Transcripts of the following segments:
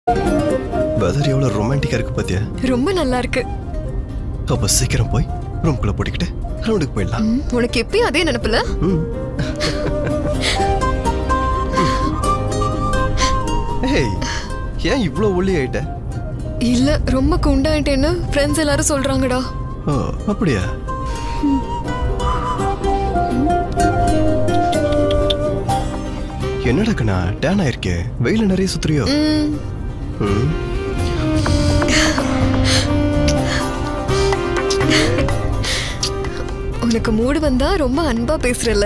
Weather எவ்வளவு ரொமான்டிக்கா இருக்கு பாத்தியா ரொம்ப நல்லா இருக்கு அப்ப சீக்கிரம் போய் ரூம்குள்ள போட்டுக்கிட்டு ரவுண்டுக்கு போயிடலாம் ம், உனக்கு எப்பயும் அதே நினைப்புல ம். ஏய் ஏன் இவ்ளோ ஒல்லி ஆயிட்ட இல்ல ரொம்ப குண்டாயிட்டேன்னு ஃப்ரெண்ட்ஸ் எல்லாரும் சொல்றாங்கடா ஓ அப்படியா என்னடா கண்ணா டேன் ஆயிருக்கே வெயில நிறைய சுத்துறியோ ம், ம். உனக்கு மூடு வந்தா ரொம்ப அன்பா பேசுறல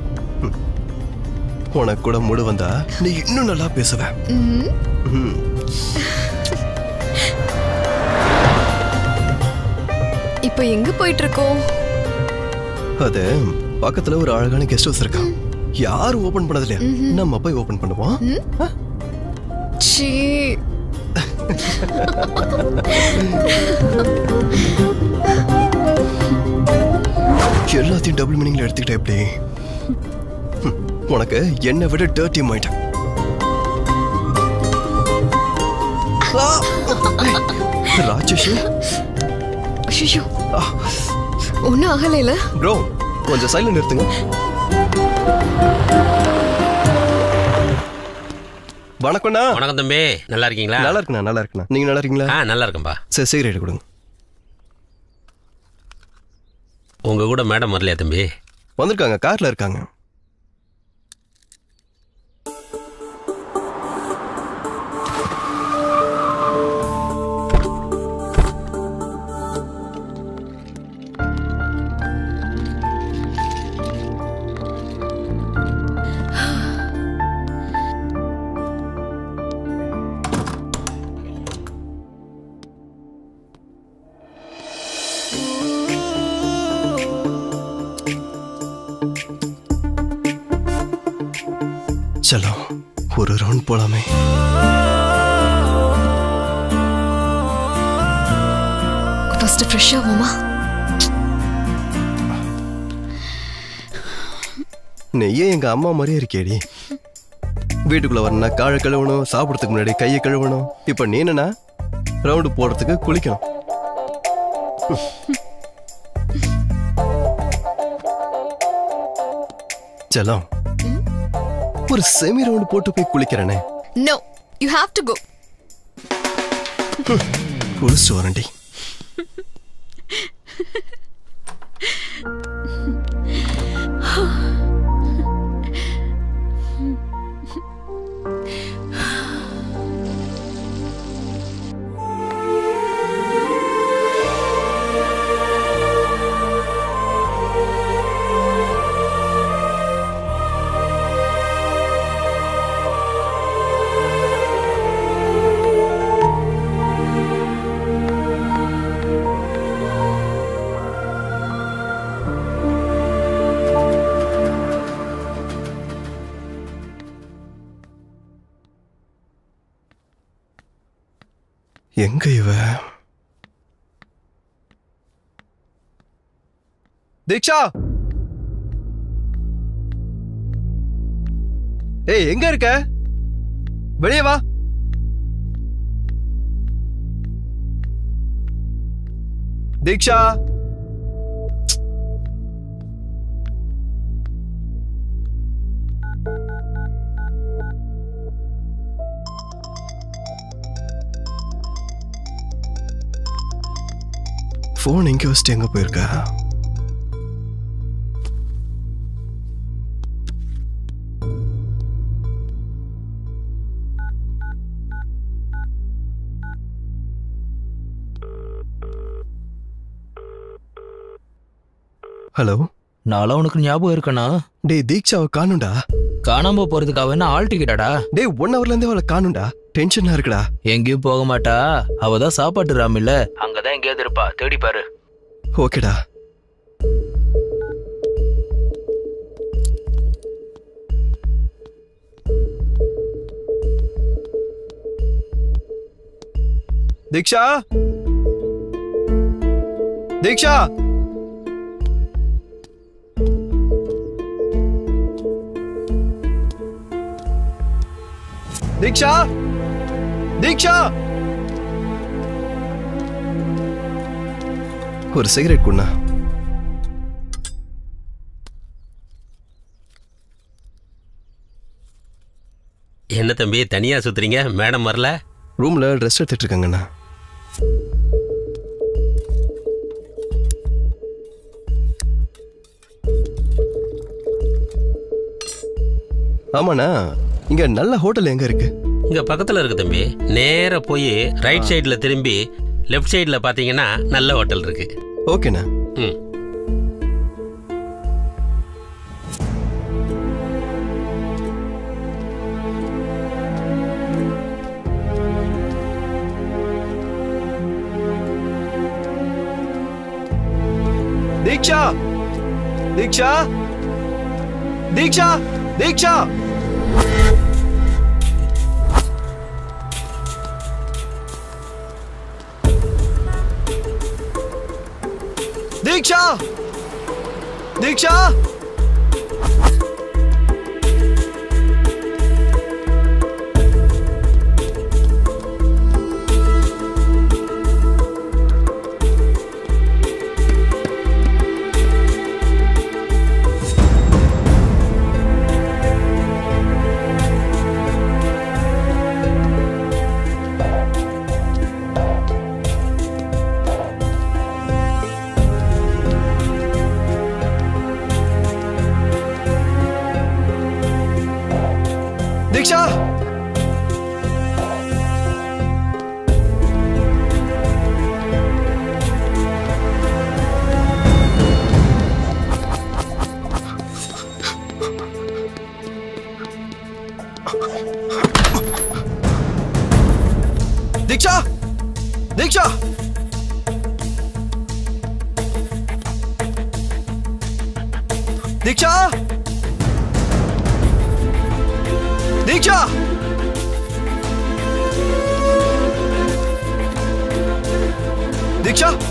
உனக்கு கூட மூடு வந்தா நீ இன்னும் நல்லா பேசுவ ம், ம். இப்போ எங்க போயிட்டு இருக்கோம் அது பக்கத்துல ஒரு அழகான கெஸ்ட் ஹவுஸ் இருக்கான் யாரும் ஓபன் பண்ணது இல்லையா நம்ம போய் ஓபன் பண்ணுவோம் ஆ? சீ எல்லாத்தையும் டபுள் மீனிங்ல எடுத்துக்கிட்ட எப்படி ஹம், உனக்கு என்னை விட டர்ட்டி ஆயிட்டேன் ராஜேஷ் ஐயோ ஒன்னும் ஆகலைல ப்ரோ கொஞ்சம் சைலண்ட் நிறுத்துங்க வணக்கம்ண்ணா வணக்கம் தம்பி நல்லா இருக்கீங்களா நல்லா இருக்குண்ணா நல்லா இருக்குண்ணா நீங்க நல்லா இருக்கீங்களா ஆ நல்லா இருக்கேன்பா சரி சிகரெட் கொடுங்க உங்க கூட மேடம் வரலையா தம்பி வந்திருக்காங்க கார்ல இருக்காங்க செல்லம் ஒரு ரவுண்ட் போலாமே ஃபர்ஸ்ட் ஃப்ரெஷ் ஆகுமா நெய்யே எங்க அம்மா மாதிரியே இருக்கேடி வீட்டுக்குள்ள வரணும்னா காழை கழுவணும் சாப்பிடறதுக்கு முன்னாடி கையை கழுவணும் இப்ப நீ என்னன்னா ரவுண்டு போடுறதுக்கு குளிக்கணும் செல்லம் ஒரு செமி ரவுண்டு போட்டு போய் குளிக்கிறேனே no you have to go குளிச்சுட்டு வரேன்டி எங்க இவ தீக்ஷா ஏய் எங்க இருக்க வெளியே வா தீக்ஷா ஃபோன் எங்க வச்சுட்டு எங்க போயிருக்கா ஹலோ நான்லாம் உனக்கு ஞாபகம் இருக்கனா டேய் தீக்ஷாவை காணும்டா காணாம போறதுக்கு அவ என்ன ஆள் டிக்கெட்டாடா டேய் ஒன் ஹவர்ல இருந்தே அவளை காணும்டா டென்ஷனா இருக்குடா எங்கேயும் போக மாட்டா அவ தான் சாப்பாட்டு ராமில்ல அங்கதான் எங்கேயாவது இருப்பா தேடி பாரு ஓகேடா தீக்ஷா தீக்ஷா தீக்ஷா தீக்ஷா ஒரு சிகரெட் குண்ணா என்ன தம்பி தனியா சுத்துறீங்க மேடம் வரல ரூம்ல ட்ரெஸ் எடுத்துட்டு இருக்காங்கண்ணா ஆமாண்ணா இங்க நல்ல ஹோட்டல் எங்க இருக்கு இங்க பக்கத்துல இருக்கு தம்பி நேரா போய் ரைட் சைடுல திரும்பி லெஃப்ட் சைடுல பாத்தீங்கன்னா நல்ல ஹோட்டல் இருக்கு ஓகேண்ணா ம் தீக்ஷா தீக்ஷா தீக்ஷா தீக்ஷா தீக்ஷா தீக்ஷா தீக்ஷா தீக்ஷா தீக்ஷா தீக்ஷா தீக்ஷா தீக்ஷா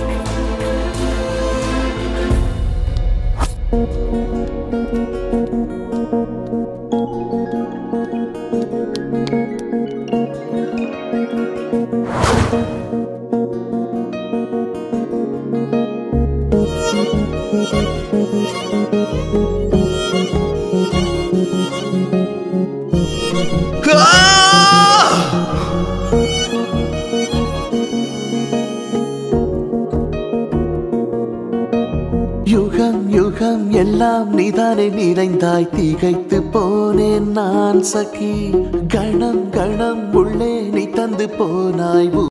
யுகம் யுகம் எல்லாம் நீதானே நிறைந்தாய் திகைத்து போனேன் நான் சகி கணம் கணம் உள்ளே நீ தந்து போனாய்